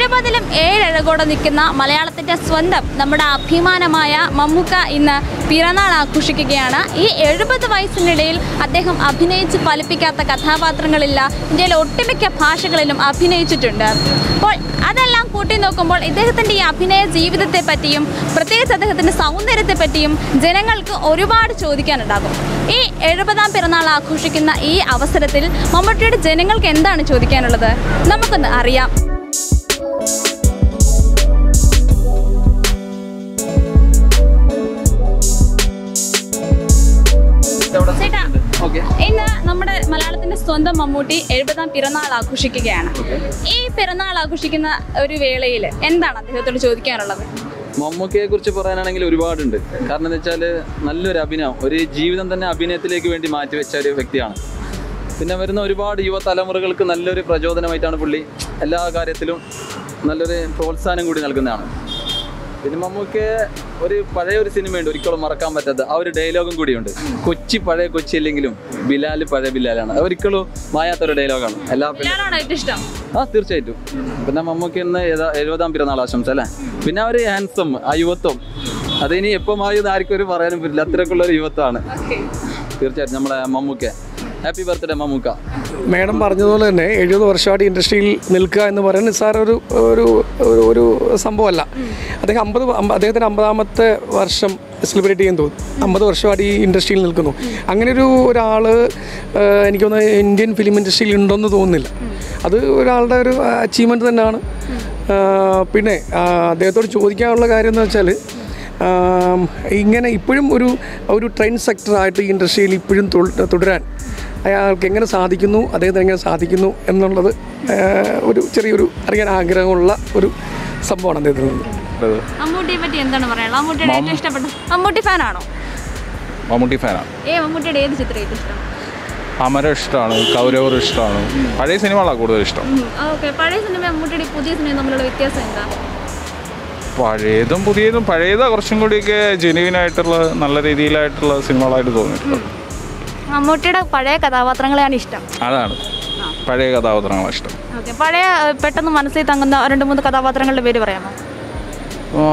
എഴുപതിലും ഏഴഴകോടെ നിൽക്കുന്ന മലയാളത്തിൻ്റെ സ്വന്തം നമ്മുടെ അഭിമാനമായ മമ്മൂക്ക ഇന്ന് പിറന്നാൾ ആഘോഷിക്കുകയാണ് ഈ എഴുപത് വയസ്സിനിടയിൽ അദ്ദേഹം അഭിനയിച്ച് ഫലിപ്പിക്കാത്ത കഥാപാത്രങ്ങളില്ല ഇന്ത്യയിലെ ഒട്ടുമിക്ക ഭാഷകളിലും അഭിനയിച്ചിട്ടുണ്ട് അപ്പോൾ അതെല്ലാം കൂട്ടി നോക്കുമ്പോൾ ഇദ്ദേഹത്തിൻ്റെ ഈ അഭിനയ ജീവിതത്തെ പറ്റിയും പ്രത്യേകിച്ച് അദ്ദേഹത്തിൻ്റെ സൗന്ദര്യത്തെ പറ്റിയും ജനങ്ങൾക്ക് ഒരുപാട് ചോദിക്കാനുണ്ടാകും ഈ എഴുപതാം പിറന്നാൾ ആഘോഷിക്കുന്ന ഈ അവസരത്തിൽ മമ്മൂട്ടിയുടെ ജനങ്ങൾക്ക് എന്താണ് ചോദിക്കാനുള്ളത് നമുക്കൊന്ന് അറിയാം ചേട്ടാ ഇന്ന് നമ്മുടെ മലയാളത്തിന്റെ സ്വന്തം മമ്മൂട്ടി എഴുപതാം പിറന്നാൾ ആഘോഷിക്കുകയാണ് ഈ പിറന്നാൾ ആഘോഷിക്കുന്ന ഒരു വേളയിൽ എന്താണ് അദ്ദേഹത്തോട് ചോദിക്കാനുള്ളത് മമ്മൂക്കയെ കുറിച്ച് പറയാനാണെങ്കിൽ ഒരുപാടുണ്ട് കാരണം എന്താ വെച്ചാൽ നല്ലൊരു അഭിനയം ഒരു ജീവിതം തന്നെ അഭിനയത്തിലേക്ക് വേണ്ടി മാറ്റിവെച്ച ഒരു വ്യക്തിയാണ് പിന്നെ വരുന്ന ഒരുപാട് യുവതലമുറകൾക്ക് നല്ലൊരു പ്രചോദനമായിട്ടാണ് പുള്ളി എല്ലാ കാര്യത്തിലും നല്ലൊരു പ്രോത്സാഹനം കൂടി നൽകുന്നതാണ് പിന്നെ മമ്മൂക്ക് ഒരു പഴയ ഒരു സിനിമയുണ്ട് ഒരിക്കലും മറക്കാൻ പറ്റാത്ത ആ ഒരു ഡയലോഗും കൂടിയുണ്ട് കൊച്ചി പഴയ കൊച്ചി അല്ലെങ്കിലും ബിലാൽ പഴയ ബിലാലാണ് അത് ഒരിക്കലും മായാത്തൊരു ഡയലോഗാണ് എല്ലാ പിന്നെ ഇയാളാണോ ഏറ്റവും ഇഷ്ടം ആ തീർച്ചയായിട്ടും പിന്നെ മമ്മൂക്ക് ഇന്ന് ഏതാ എഴുപതാം പിറന്നാൾ ആശംസ അല്ലേ പിന്നെ ആ ഒരു ഹാൻസം ആ യുവത്വം അതിനി എപ്പം ആയത് ആർക്കും ഒരു പറയാനും പറ്റില്ല അത്രക്കുള്ള ഒരു യുവത്വമാണ് തീർച്ചയായിട്ടും നമ്മളെ Mammukka happy birthday Mammukka madam പറഞ്ഞതുപോലെ തന്നെ എഴുപത് വർഷമായിട്ട് ഇൻഡസ്ട്രിയിൽ നിൽക്കുക എന്ന് പറയുന്നത് നിസ്സാര ഒരു ഒരു ഒരു- ഒരു സംഭവമല്ല അദ്ദേഹം അമ്പത് അമ്പ- അദ്ദേഹത്തിന് അമ്പതാമത്തെ വർഷം സെലിബ്രേറ്റ് ചെയ്യാൻ തോന്നുന്നു അമ്പത് വർഷമായിട്ട് ഈ ഇൻഡസ്ട്രിയിൽ നിൽക്കുന്നു അങ്ങനെ ഒരു ഒരാൾ എനിക്ക് തോന്നുന്നത് ഇന്ത്യൻ ഫിലിം ഇൻഡസ്ട്രിയിൽ ഉണ്ടെന്ന് തോന്നുന്നില്ല അത് ഒരാളുടെ ഒരു അച്ചീവ്മെൻറ്റ് തന്നെയാണ് ആ, പിന്നെ ആ, അദ്ദേഹത്തോട് ചോദിക്കാനുള്ള കാര്യം എന്ന് വെച്ചാൽ ആം, ഇങ്ങനെ ഇപ്പോഴും ഒരു ഒരു ട്രെൻഡ് സെക്ടറായിട്ട് ഈ ഇൻഡസ്ട്രിയിൽ ഇപ്പോഴും തു- തുടരാൻ അയാൾക്ക് എങ്ങനെ സാധിക്കുന്നു അദ്ദേഹത്തിന് എങ്ങനെ സാധിക്കുന്നു എന്നുള്ളത് ആ, ഒരു ചെറിയൊരു അറിയാൻ ആഗ്രഹമുള്ള ഒരു സംഭവമാണ് അദ്ദേഹത്തിൽ നിന്ന് മമ്മൂട്ടിയെ പറ്റി എന്താണ് പറയാനുള്ളത് മമ്മൂട്ടിയുടെ ഏറ്റവും ഇഷ്ടപ്പെട്ട മമ്മൂട്ടി ഫാനാണോ മമ്മൂട്ടി ഫാനാണ് ഏ മമ്മൂട്ടിയുടെ ഏത് ചിത്രം ഏറ്റവും ഇഷ്ടം അമരം ഇഷ്ടമാണ് കൗരവർ ഇഷ്ടമാണ് പഴയ സിനിമകളാണ് കൂടുതൽ ഇഷ്ടം ഓക്കെ പഴയ സിനിമ മമ്മൂട്ടിയുടെ ഈ പുതിയ സിനിമയും തമ്മിലുള്ള വ്യത്യാസം എന്താ പഴയതും പുതിയതും പഴയതാ കുറച്ചും കൂടിയൊക്കെ ജെനുവിൻ ആയിട്ടുള്ള നല്ല രീതിയിലായിട്ടുള്ള സിനിമകളായിട്ട് തോന്നിയിട്ടുണ്ട് മമ്മൂട്ടിയുടെ പഴയ കഥാപാത്രങ്ങളെയാണ് ഇഷ്ടം അതാണ് പഴയ കഥാപാത്രങ്ങളാണ് ഇഷ്ടം ഓക്കെ പഴയ ഏഹ്, പെട്ടെന്ന് മനസ്സിൽ തങ്ങുന്ന രണ്ട് മൂന്ന് കഥാപാത്രങ്ങളുടെ പേര് പറയാമോ ആ,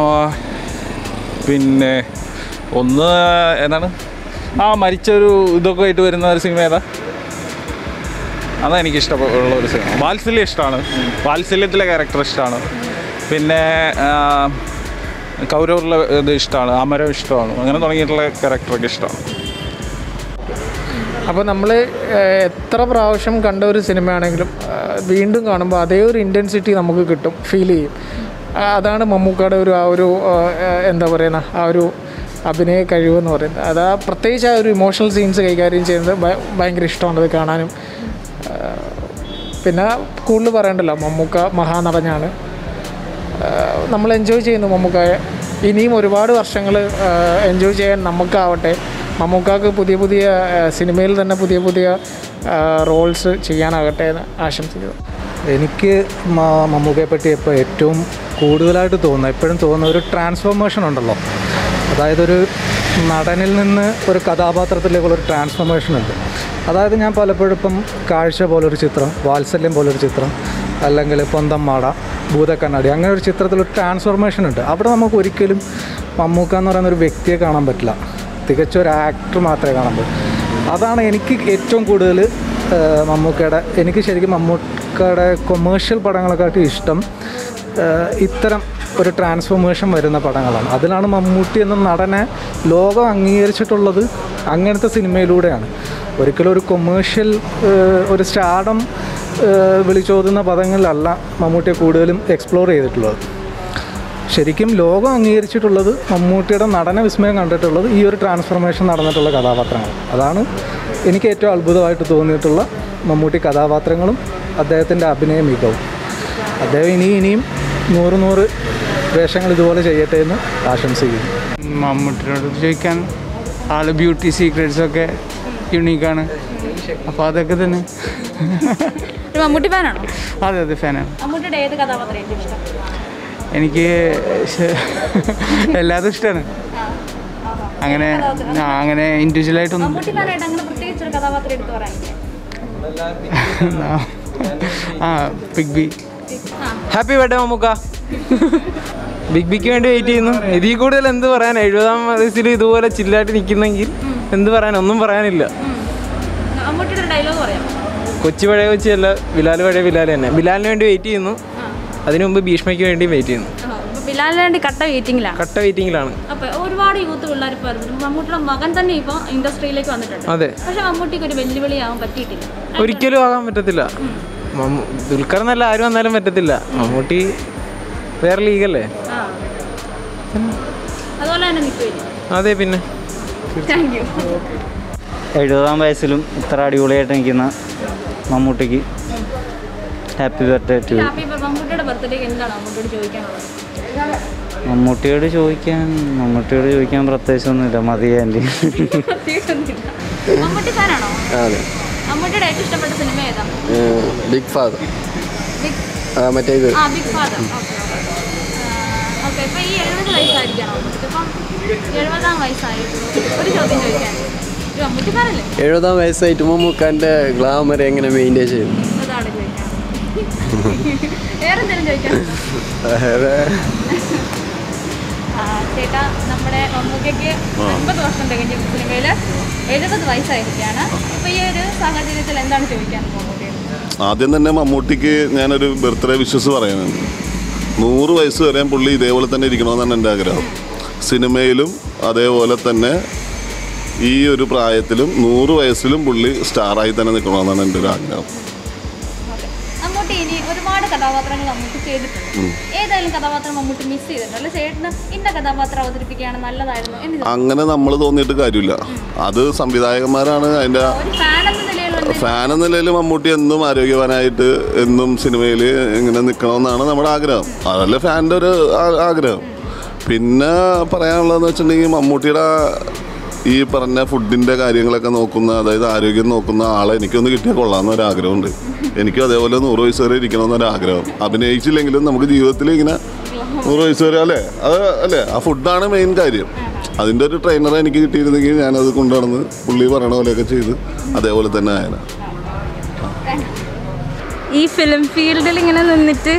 പിന്നെ ഒന്ന് എന്താണ് ആ മരിച്ചൊരു ഇതൊക്കെ ആയിട്ട് വരുന്ന ഒരു സിനിമ ഏതാ അതാ എനിക്ക് ഇഷ്ടമുള്ള ഒരു സിനിമ വാത്സല്യം ഇഷ്ടമാണ് വാത്സല്യത്തിലെ ക്യാരക്ടർ ഇഷ്ടമാണ് പിന്നെ ആ, കൗരവറിലെ ഇത് ഇഷ്ടമാണ് അമരം ഇഷ്ടമാണ് അങ്ങനെ തുടങ്ങിയിട്ടുള്ള ക്യാരക്ടറൊക്കെ ഇഷ്ടമാണ് അപ്പോൾ നമ്മൾ എത്ര പ്രാവശ്യം കണ്ട ഒരു സിനിമയാണെങ്കിലും ആ, വീണ്ടും കാണുമ്പോൾ അതേ ഒരു ഇൻറ്റൻസിറ്റി നമുക്ക് കിട്ടും ഫീൽ ചെയ്യും ആ, അതാണ് മമ്മൂക്കയുടെ ഒരു ആ ഒരു ആ, ആ, എന്താ പറയുന്ന ആ ഒരു അഭിനയ കഴിവെന്ന് പറയുന്നത് അത് ആ പ്രത്യേകിച്ച് ആ ഒരു ഇമോഷണൽ സീൻസ് കൈകാര്യം ചെയ്യുന്നത് ഭ- ഭയങ്കര ഇഷ്ടമാണ് അത് കാണാനും ആ, പിന്നെ കൂടുതൽ പറയണ്ടല്ലോ മമ്മൂക്ക മഹാനടനാണ് നമ്മൾ എൻജോയ് ചെയ്യുന്നു മമ്മൂക്കായെ ഇനിയും ഒരുപാട് വർഷങ്ങൾ എൻജോയ് ചെയ്യാൻ നമുക്കാവട്ടെ മമ്മൂക്കാക്ക് പുതിയ പുതിയ ആ, സിനിമയിൽ തന്നെ പുതിയ പുതിയ റോൾസ് ചെയ്യാനാകട്ടെ എന്ന് ആശംസിക്കുന്നു എനിക്ക് മ- മമ്മൂക്കയെ പറ്റി ഇപ്പോൾ ഏറ്റവും കൂടുതലായിട്ട് തോന്നുന്നത് എപ്പോഴും തോന്നുന്ന ഒരു ട്രാൻസ്ഫോർമേഷൻ ഉണ്ടല്ലോ അതായത് ഒരു നടനിൽ നിന്ന് ഒരു കഥാപാത്രത്തിലേക്കുള്ള ഒരു ട്രാൻസ്ഫോർമേഷൻ ഉണ്ട് അതായത് ഞാൻ പലപ്പോഴും ഇപ്പം കാഴ്ച പോലൊരു ചിത്രം വാത്സല്യം പോലൊരു ചിത്രം അല്ലെങ്കിൽ പൊന്തമ്മാട ഭൂതക്കണ്ണാടി അങ്ങനെ ഒരു ചിത്രത്തിലൊരു ട്രാൻസ്ഫോർമേഷൻ ഉണ്ട് അവിടെ നമുക്ക് ഒരിക്കലും മമ്മൂക്ക എന്ന് പറയുന്ന ഒരു വ്യക്തിയെ കാണാൻ പറ്റില്ല തികച്ച ഒരു ആക്ടർ മാത്രമേ കാണാൻ പറ്റൂ അതാണ് എനിക്ക് ഏറ്റവും കൂടുതൽ ഏഹ് മമ്മൂക്കയുടെ എനിക്ക് ശരിക്കും മമ്മൂക്കയുടെ കൊമേഴ്ഷ്യൽ പടങ്ങളെക്കാട്ടും ഇഷ്ടം ഏഹ് ഇത്തരം ഒരു ട്രാൻസ്ഫോർമേഷൻ വരുന്ന പടങ്ങളാണ് അതിലാണ് മമ്മൂട്ടി എന്ന നടനെ ലോകം അംഗീകരിച്ചിട്ടുള്ളത് അങ്ങനത്തെ സിനിമയിലൂടെയാണ് ഒരിക്കലും ഒരു കൊമേഴ്ഷ്യൽ ഒരു സ്റ്റാർഡം വിളിച്ചോതുന്ന പദങ്ങളിലല്ല മമ്മൂട്ടിയെ കൂടുതലും എക്സ്പ്ലോർ ചെയ്തിട്ടുള്ളത് ശരിക്കും ലോകം അംഗീകരിച്ചിട്ടുള്ളത് മമ്മൂട്ടിയുടെ നടന വിസ്മയം കണ്ടിട്ടുള്ളത് ഈ ഒരു ട്രാൻസ്ഫോർമേഷൻ നടന്നിട്ടുള്ള കഥാപാത്രങ്ങൾ അതാണ് എനിക്ക് ഏറ്റവും അത്ഭുതമായിട്ട് തോന്നിയിട്ടുള്ള മമ്മൂട്ടി കഥാപാത്രങ്ങളും അദ്ദേഹത്തിൻ്റെ അഭിനയ മികവും അദ്ദേഹം ഇനി ഇനിയും നൂറ് നൂറ് വേഷങ്ങൾ ഇതുപോലെ ചെയ്യട്ടെ എന്ന് ആശംസിക്കുന്നു മമ്മൂട്ടിനോട് ചോദിക്കാൻ ആള് ബ്യൂട്ടി സീക്രട്സ് ഒക്കെ യുണീക്കാണ് അപ്പോൾ അതൊക്കെ തന്നെ ഒരു മമ്മൂട്ടി ഫാനാണോ അതെ അതെ ഫാനാണ് മമ്മൂട്ടിയുടെ ഏത് കഥാപാത്രം ഏറ്റവും ഇഷ്ടം എനിക്ക് ശ- എല്ലാതും ഇഷ്ടമാണ് അങ്ങനെ ആ, അങ്ങനെ ഇൻഡിവിജ്വലായിട്ടൊന്നും മമ്മൂട്ടി ഫാനായിട്ട് അങ്ങനെ പ്രത്യേകിച്ച് ഒരു കഥാപാത്രം എടുത്തു പറയാനില്ല ആ പിഗ് ബി ആ happy birthday Mammukka big B വേണ്ടി വെയിറ്റ് ചെയ്യുന്നു ഇതിൽ കൂടുതൽ എന്ത് പറയാൻ എഴുപതാം വയസ്സിൽ ഇതുപോലെ ചില്ലായിട്ട് നിൽക്കുന്നെങ്കിൽ എന്ത് പറയാൻ ഒന്നും പറയാനില്ല മമ്മൂട്ടിയുടെ ഒരു ഡയലോഗ് പറയാം കൊച്ചി പഴയ കൊച്ചിയല്ല ബിലാൽ പഴയ ബിലാൽ തന്നെ ബിലാലിന് വേണ്ടി വെയിറ്റ് ചെയ്യുന്നു അതിനു മുമ്പ് ഭീഷ്മയ്ക്ക് വേണ്ടി വെയിറ്റ് ചെയ്യുന്നു ബിലാലിന് വേണ്ടി കട്ട വെയിറ്റിംഗിലാണ് കട്ട വെയിറ്റിംഗിലാണ് അപ്പൊ ഒരുപാട് യൂത്ത് പിള്ളേർ ഇപ്പോൾ മമ്മൂട്ടിയുടെ മകൻ തന്നെ ഇപ്പോൾ ഇൻഡസ്ട്രിയിലേക്ക് വന്നിട്ടുണ്ട് അതെ പക്ഷെ മമ്മൂട്ടിക്ക് ഒരു വെല്ലുവിളിയാവാൻ പറ്റിയിട്ടില്ല ഒരിക്കലും ആകാൻ പറ്റത്തില്ല മമ്മൂ ദുൽഖർ എന്നല്ല ആരും വന്നാലും പറ്റത്തില്ല മമ്മൂട്ടി വേറെ ലീഗല്ലേ ആ അതുപോലെ തന്നെ നിൽക്കുമല്ലോ അതെ പിന്നെ താങ്ക് യു എഴുപതാം വയസ്സിലും ഇത്ര അടിപൊളിയായിട്ട് നിൽക്കുന്ന മമ്മൂട്ടിക്ക് ഹാപ്പി ബർത്ത്ഡേ ടു ഹാപ്പി മമ്മൂട്ടിയുടെ ബർത്ത്ഡേക്ക് എന്താണ് മമ്മൂട്ടിയോട് ചോദിക്കാനുള്ളത് മമ്മൂട്ടിയോട് ചോദിക്കാൻ മമ്മൂട്ടിയോട് ചോദിക്കാൻ പ്രത്യേകിച്ചൊന്നുമില്ല മതി ആൻറ്റി പ്രത്യേകിച്ചൊന്നുമില്ല. മമ്മൂട്ടി ഫാനാണോ അതെ മമ്മൂട്ടിയുടെ ഏറ്റവും ഇഷ്ടപ്പെട്ട സിനിമ ഏതാ ബിഗ് ഫാദർ ബിഗ് മറ്റേ ഇത് ആ ബിഗ് ഫാദർ ഓക്കെ ഓക്കെ ഇപ്പൊ ഈ എഴുപത് വയസ്സായിരിക്കണം ഇപ്പം എഴുപതാം വയസ്സായിട്ടുള്ളൂ ഒരു ചോദ്യം ചോദിക്കാൻ ഒരു മമ്മൂട്ടി ഫാനല്ലേ എഴുപതാം വയസ്സായിട്ട് മമ്മൂക്കാൻ്റെ ഗ്ലാമർ എങ്ങനെ മെയിൻറ്റെയിൻ ചെയ്യും അതാണ് ചോദിക്കാൻ വേറെ എന്തെങ്കിലും ചോദിക്കാനുണ്ടോ വേറെ ആ, ചേട്ടാ നമ്മുടെ മമ്മൂക്കയ്ക്ക് അൻപത് വർഷം തികഞ്ഞ സിനിമയിൽ എഴുപത് വയസ്സായിരിക്കുകയാണ് അപ്പോൾ ഈ ഒരു സാഹചര്യത്തിൽ എന്താണ് ചോദിക്കാൻ മമ്മൂട്ടിയോട് ആദ്യം തന്നെ മമ്മൂട്ടിക്ക് ഞാനൊരു ബർത്ത്ഡേ വിശ്വസ് പറയുന്നുണ്ട് നൂറ് വയസ്സ് വരെയും പുള്ളി ഇതേപോലെ തന്നെ ഇരിക്കണമെന്നാണ് എൻ്റെ ആഗ്രഹം സിനിമയിലും അതേപോലെ തന്നെ ഈ ഒരു പ്രായത്തിലും നൂറ് വയസ്സിലും പുള്ളി സ്റ്റാറായി തന്നെ നിൽക്കണമെന്നാണ് എൻ്റെ ഒരു ആഗ്രഹം മമ്മൂട്ടി ഇനി ഒരുപാട് കഥാപാത്രങ്ങൾ മമ്മൂട്ടി ചെയ്തിട്ടുണ്ട് ഏതായാലും കഥാപാത്രം മമ്മൂട്ടി മിസ് ചെയ്തിട്ടുണ്ട് അല്ലെ ചേട്ടന് ഇന്ന കഥാപാത്രം അവതരിപ്പിക്കുകയാണ് നല്ലതായിരുന്നു എന്ന് ചോദിച്ചു. അങ്ങനെ നമ്മൾ തോന്നിയിട്ട് കാര്യമില്ല അത് സംവിധായകന്മാരാണ് അതിൻ്റെ ഒരു ഫാൻ എന്ന നിലയിലുള്ള ഫാൻ എന്ന നിലയിൽ മമ്മൂട്ടി എന്നും ആരോഗ്യവാനായിട്ട് എന്നും സിനിമയിൽ ഇങ്ങനെ നിൽക്കണമെന്നാണ് നമ്മുടെ ആഗ്രഹം അതല്ല ഫാൻ്റെ ഒരു ആ- ആഗ്രഹം പിന്നെ പറയാനുള്ളതെന്ന് വെച്ചിട്ടുണ്ടെങ്കിൽ മമ്മൂട്ടിയുടെ ഈ പറഞ്ഞ ഫുഡിൻ്റെ കാര്യങ്ങളൊക്കെ നോക്കുന്ന അതായത് ആരോഗ്യം നോക്കുന്ന ആളെ എനിക്കൊന്ന് കിട്ടിയാൽ കൊള്ളാമെന്ന് ഒരു ആഗ്രഹമുണ്ട് എനിക്കും അതേപോലെ നൂറ് വയസ്സ് വരെ ഇരിക്കണമെന്നൊരു ആഗ്രഹം അഭിനയിച്ചില്ലെങ്കിലും നമുക്ക് ജീവിതത്തിൽ ഇങ്ങനെ നൂറ് വയസ്സ് വരെ അല്ലേ അത് അല്ലേ ആ ഫുഡാണ് മെയിൻ കാര്യം അതിൻ്റെ ഒരു ട്രെയിനറെ എനിക്ക് കിട്ടിയിരുന്നെങ്കിൽ ഞാനത് കൊണ്ടുനടന്ന് പുള്ളി പറയണ പോലെയൊക്കെ ചെയ്ത് അതേപോലെ തന്നെ ആയത് ഈ ഫിലിം ഫീൽഡിൽ ഇങ്ങനെ നിന്നിട്ട്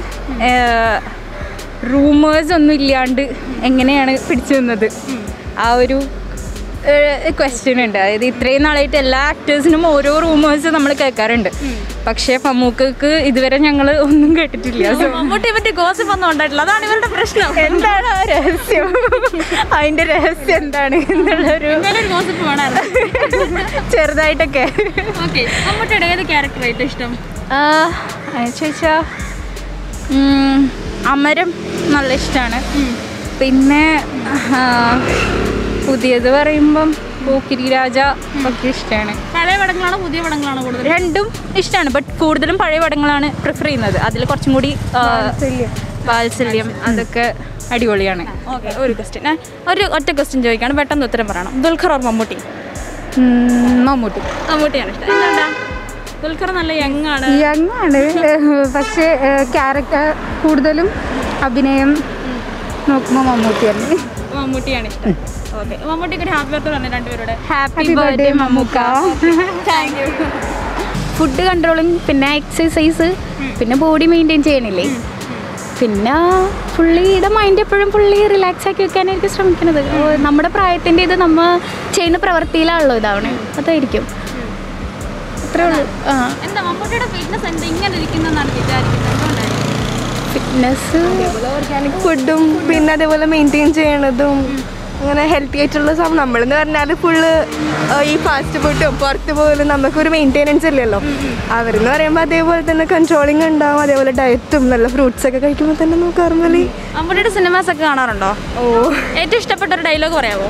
റൂമേഴ്സ് ഒന്നും ഇല്ലാണ്ട് എങ്ങനെയാണ് പിടിച്ചു നിന്നത് ആ ഒരു ക്വസ്റ്റ്യൻ ഉണ്ട് അതായത് ഇത്രയും നാളായിട്ട് എല്ലാ ആക്ടേഴ്സിനും ഓരോ റൂമേഴ്സ് നമ്മൾ കേൾക്കാറുണ്ട് പക്ഷേ മമ്മൂക്കക്ക് ഇതുവരെ ഞങ്ങൾ ഒന്നും കേട്ടിട്ടില്ല So, മമ്മൂട്ടിയെ പറ്റി ഗോസിപ്പ് ഒന്നും ഉണ്ടായിട്ടില്ല അതാണ് ഇവരുടെ പ്രശ്നം എന്താണ് ആ രഹസ്യം അതിന്റെ രഹസ്യം എന്താണ് എന്നുള്ളൊരു ഒരു ഗോസിപ്പ് വേണമായിരുന്നു ചെറുതായിട്ടൊക്കെ ഓക്കെ മമ്മൂട്ടിയുടെ ഏത് ക്യാരക്ടർ ഏറ്റവും ഇഷ്ടം ചോദിച്ചാ ഉം, അമരം നല്ല ഇഷ്ടമാണ് പിന്നെ ആ, പുതിയത് പറയുമ്പം പോക്കിരി രാജ ഒക്കെ ഇഷ്ടമാണ് പഴയ പടങ്ങളാണോ പുതിയ പടങ്ങളാണോ കൂടുതൽ രണ്ടും ഇഷ്ടമാണ് ബട്ട് കൂടുതലും പഴയ പടങ്ങളാണ് പ്രിഫർ ചെയ്യുന്നത് അതിൽ കുറച്ചും കൂടി ആ, വാത്സല്യം അതൊക്കെ അടിപൊളിയാണ് ഓക്കെ ഒരു ക്വസ്റ്റ്യൻ ഒരു ഒറ്റ ക്വസ്റ്റ്യൻ ചോദിക്കാണ് പെട്ടെന്ന് ഉത്തരം പറയണം ദുൽഖർ ഓർ മമ്മൂട്ടി ഉം, മമ്മൂട്ടി മമ്മൂട്ടിയാണ് ഇഷ്ടം എന്തുകൊണ്ടാ ദുൽഖർ നല്ല യങ് ആണ് യങ് ആണ് പക്ഷേ ക്യാരക്ടർ കൂടുതലും അഭിനയം നോക്കുമ്പോൾ മമ്മൂട്ടി തന്നെ മമ്മൂട്ടിയാണ് ഇഷ്ടം ഓക്കെ മമ്മൂട്ടിക്ക് ഒരു ഹാപ്പി ബർത്ത്ഡേ പറഞ്ഞു രണ്ടുപേരുടെ happy birthday Mammukka thank you food controlling പിന്നെ എക്സസൈസ് പിന്നെ ബോഡി മെയിൻറ്റെയിൻ ചെയ്യണില്ലേ പിന്നെ പുള്ളിയുടെ മൈൻഡ് എപ്പോഴും പുള്ളി റിലാക്സ് ആക്കി വെക്കാനായിരിക്കും ശ്രമിക്കുന്നത് ഓ, നമ്മുടെ പ്രായത്തിൻ്റെ ഇത് നമ്മൾ ചെയ്യുന്ന പ്രവൃത്തിയിലാണല്ലോ ഇതാവണേ അതായിരിക്കും അത്രേ ഉള്ളൂ ആ എന്താ മമ്മൂട്ടിയുടെ ഫിറ്റ്നസ് എന്താ ഇങ്ങനെ ഇരിക്കുന്നതെന്നാണ് വിചാരിക്കുന്നത് എന്തുകൊണ്ടായിരിക്കും ഫിറ്റ്നസ് ഓർഗാനിക് ഫുഡും പിന്നെ അതേപോലെ മെയിൻറ്റെയിൻ ചെയ്യണതും അങ്ങനെ ഹെൽത്തി ആയിട്ടുള്ള സാധനം നമ്മളെന്ന് പറഞ്ഞാൽ ഫുള്ള് ഈ ഫാസ്റ്റ് ഫുഡും പുറത്ത് പോലും നമുക്കൊരു മെയിൻറ്റെനൻസ് ഇല്ലല്ലോ അവരെന്ന് പറയുമ്പോൾ അതേപോലെ തന്നെ കൺട്രോളിങ് ഉണ്ടാവും അതേപോലെ ഡയറ്റും നല്ല ഫ്രൂട്ട്സ് ഒക്കെ കഴിക്കുമ്പോൾ തന്നെ നമുക്ക് നോർമലി മമ്മൂട്ടിയുടെ സിനിമാസ് ഒക്കെ കാണാറുണ്ടോ ഓ ഏറ്റവും ഇഷ്ടപ്പെട്ട ഒരു ഡയലോഗ് പറയാമോ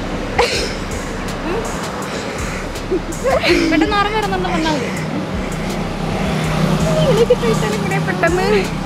പെട്ടെന്ന് ഓർമ്മ വരുന്നുണ്ടോ പറഞ്ഞാൽ മതി പെട്ടെന്ന്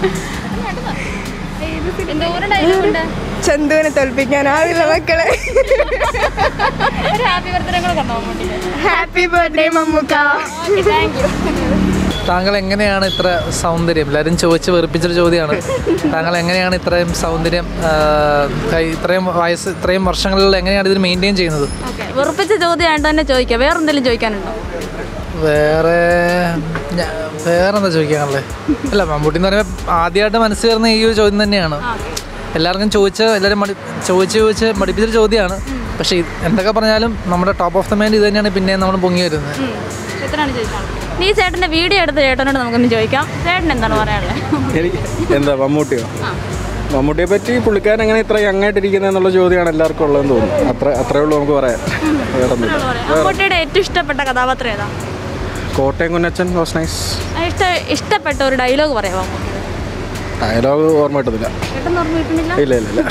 എന്താ ഒരു ഡയലോഗ് ഉണ്ട് ചന്തുവിനെ തോൽപ്പിക്കാനാവില്ല മക്കളെ ഒരു ഹാപ്പി ബർത്ത്ഡേ കൂടെ കണ്ടോ മമ്മൂട്ടിയുടെ happy birthday Mammukka okay thank you താങ്കൾ എങ്ങനെയാണ് ഇത്ര സൗന്ദര്യം എല്ലാവരും ചോദിച്ച് വെറുപ്പിച്ചൊരു ചോദ്യമാണ് താങ്കൾ എങ്ങനെയാണ് ഇത്രയും സൗന്ദര്യം ആ, കൈ- ഇത്രയും വയസ്സ് ഇത്രയും വർഷങ്ങളിൽ എങ്ങനെയാണ് ഇതിന് മെയിൻറ്റെയിൻ ചെയ്യുന്നത് ഓക്കെ വെറുപ്പിച്ച ചോദ്യമായിട്ട് തന്നെ ചോദിക്കാം വേറെ എന്തെങ്കിലും ചോദിക്കാനുണ്ടോ വേറെ ഞാ- വേറെ എന്താ ചോദിക്കാനുള്ളത് അല്ല മമ്മൂട്ടി എന്ന് പറയുമ്പോൾ ആദ്യമായിട്ട് മനസ്സിൽ വരുന്ന ഈ ഒരു ചോദ്യം തന്നെയാണ് എല്ലാവർക്കും ചോദിച്ച എല്ലാവരും മടി ചോദിച്ച് ചോദിച്ച് മടിപ്പിച്ചൊരു ചോദ്യമാണ് പക്ഷേ ഇത് എന്തൊക്കെ പറഞ്ഞാലും നമ്മുടെ ടോപ്പ് ഓഫ് ദ മൈൻഡ് ഇത് തന്നെയാണ് പിന്നെയും നമ്മൾ പൊങ്ങി വരുന്നത് എത്രയാണ് ചോദിക്കാനുള്ളത് ഈ ചേട്ടൻ്റെ വീഡിയോ എടുത്ത ചേട്ടനോട് നമുക്കൊന്ന് ചോദിക്കാം ചേട്ടൻ എന്താണ് പറയാനുള്ളത് എനിക്ക് എന്താ മമ്മൂട്ടിയോ മമ്മൂട്ടിയെ പറ്റി പുള്ളിക്കാരൻ എങ്ങനെ ഇത്ര യങ്ങായിട്ടിരിക്കുന്നത് എന്നുള്ള ചോദ്യമാണ് എല്ലാവർക്കും ഉള്ളതെന്ന് തോന്നുന്നു അത്ര അത്രേ ഉള്ളൂ നമുക്ക് പറയാൻ വേറെ ഒന്നുമില്ല മമ്മൂട്ടിയുടെ ഏറ്റവും ഇഷ്ടപ്പെട്ട കഥാപാത്രം ഏതാ കോട്ടയം കുഞ്ഞച്ചൻ വാസ് നൈസ് ഇഷ്ട ഇഷ്ടപ്പെട്ട ഒരു ഡയലോഗ് പറയാമോ ഡയലോഗ് ഓർമ്മ കിട്ടുന്നില്ല ചേട്ടൻ ഓർമ്മ കിട്ടുന്നില്ല ഇല്ല ഇല്ല ഇല്ല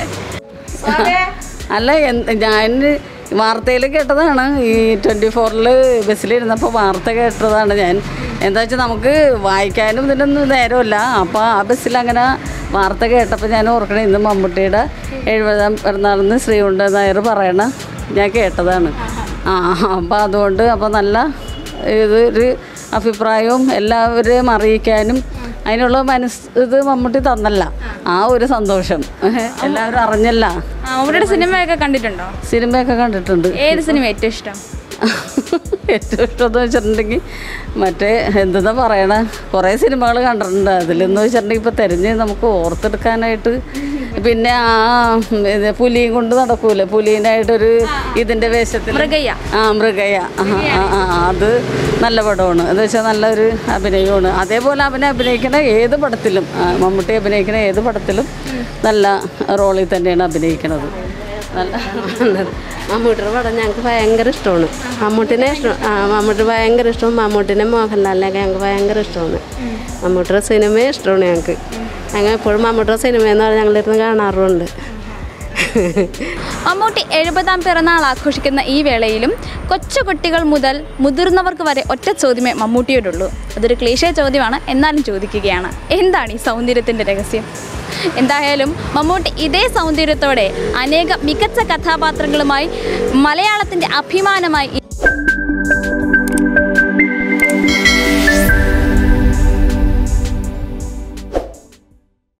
അല്ല എന്ത് ഞാൻ വാർത്തയിൽ കേട്ടതാണ് ഈ ട്വൻറ്റി ഫോറിൽ ബസ്സിലിരുന്നപ്പോൾ വാർത്ത കേട്ടതാണ് ഞാൻ എന്താ വെച്ചാൽ നമുക്ക് വായിക്കാനും ഇതിനൊന്നും നേരമില്ല അപ്പോൾ ആ ബസ്സിൽ അങ്ങനെ വാർത്ത കേട്ടപ്പോൾ ഞാൻ ഓർക്കണേ ഇന്ന് മമ്മൂട്ടിയുടെ എഴുപതാം പിറന്നാളെന്ന് ശ്രീകുണ്ട നായർ പറയണ ഞാൻ കേട്ടതാണ് ആ അപ്പോൾ അതുകൊണ്ട് അപ്പോൾ നല്ല ഇതൊരു അഭിപ്രായവും എല്ലാവരെയും അറിയിക്കാനും അതിനുള്ള മനസ്സ് ഇത് മമ്മൂട്ടി തന്നല്ല ആ ഒരു സന്തോഷം എല്ലാവരും അറിഞ്ഞല്ല ആ, മമ്മൂട്ടിയുടെ സിനിമയൊക്കെ കണ്ടിട്ടുണ്ടോ സിനിമയൊക്കെ കണ്ടിട്ടുണ്ട് ഏത് സിനിമ ഏറ്റവും ഇഷ്ടം ഏറ്റവും ഇഷ്ടം എന്ന് വെച്ചിട്ടുണ്ടെങ്കിൽ മറ്റേ എന്തെന്നാ പറയണ കുറേ സിനിമകൾ കണ്ടിട്ടുണ്ട് അതിലെന്ന് വെച്ചിട്ടുണ്ടെങ്കിൽ ഇപ്പോൾ തിരഞ്ഞ് നമുക്ക് ഓർത്തെടുക്കാനായിട്ട് പിന്നെ ആ ഇത് പുലിയും കൊണ്ട് നടക്കൂലേ പുലീനായിട്ടൊരു ഇതിൻ്റെ വേഷത്തിൽ മൃഗയ്യ. ആ മൃഗയ ആ, ആ, ആ, അത് നല്ല പടമാണ് എന്ന് വെച്ചാൽ നല്ലൊരു അഭിനയമാണ് അതേപോലെ അവനെ അഭിനയിക്കണ ഏത് പടത്തിലും ആ, മമ്മൂട്ടി അഭിനയിക്കണ ഏത് പടത്തിലും നല്ല റോളിൽ തന്നെയാണ് അഭിനയിക്കണത് നല്ല മമ്മൂട്ടിയുടെ പടം ഞങ്ങൾക്ക് ഭയങ്കര ഇഷ്ടമാണ് മമ്മൂട്ടിനെ ഇഷ്ടം ആ മമ്മൂട്ടി ഭയങ്കര ഇഷ്ടമാണ് മമ്മൂട്ടിനെ മോഹൻലാലിനെയൊക്കെ ഞങ്ങൾക്ക് ഭയങ്കര ഇഷ്ടമാണ് മമ്മൂട്ടിയുടെ സിനിമയും ഇഷ്ടമാണ് ഞങ്ങൾക്ക് ഞങ്ങൾ എപ്പോഴും മമ്മൂട്ടിയുടെ സിനിമയെന്ന് പറഞ്ഞാൽ ഞങ്ങളിരുന്ന് കാണാറുണ്ട് മമ്മൂട്ടി എഴുപതാം പിറന്നാൾ ആഘോഷിക്കുന്ന ഈ വേളയിലും കൊച്ചു കുട്ടികൾ മുതൽ മുതിർന്നവർക്ക് വരെ ഒറ്റ ചോദ്യമേ മമ്മൂട്ടിയോടുള്ളൂ അതൊരു ക്ലീശേ ചോദ്യമാണ് എന്നാലും ചോദിക്കുകയാണ് എന്താണ് ഈ സൗന്ദര്യത്തിൻ്റെ രഹസ്യം എന്തായാലും മമ്മൂട്ടി ഇതേ സൗന്ദര്യത്തോടെ അനേകം മികച്ച കഥാപാത്രങ്ങളുമായി മലയാളത്തിൻ്റെ അഭിമാനമായി